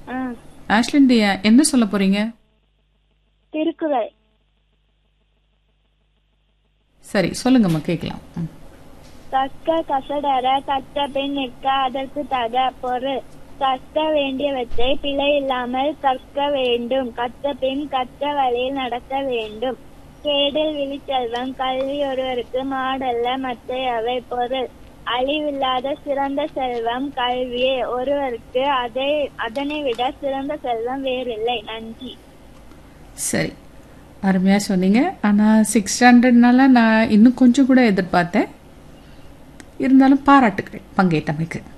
ஆ Ashlin D, என்ன சொல்ல போறீங்க திருக்குறள் சரி சொல்லுங்கம்மா கேட்கலாம் ம். கற்க கசடர கற்ற பின் நிற்க அதற்கு தக பொருள் கற்க வேண்டியவற்றை பிழை இல்லாமல் கற்க வேண்டும் கற்ற பின் கற்ற வழியில் நடக்க வேண்டும் கேடில் விழிச்செல்வம் கல்வி ஒருவருக்கு மாடல்ல மற்ற அவை பொருள் அழிவில்லாத சிறந்த செல்வம் கல்வியே ஒருவருக்கு அதை அதனை விட சிறந்த செல்வம் வேறில்லை நன்றி சரி அருமையா சொன்னீங்க ஆனா சிக்ஸ் ஸ்டாண்டர்ட்னால நான் இன்னும் கொஞ்சம் கூட எதிர்பார்த்தேன் இருந்தாலும் பாராட்டுகள் பங்கேற்றமைக்கு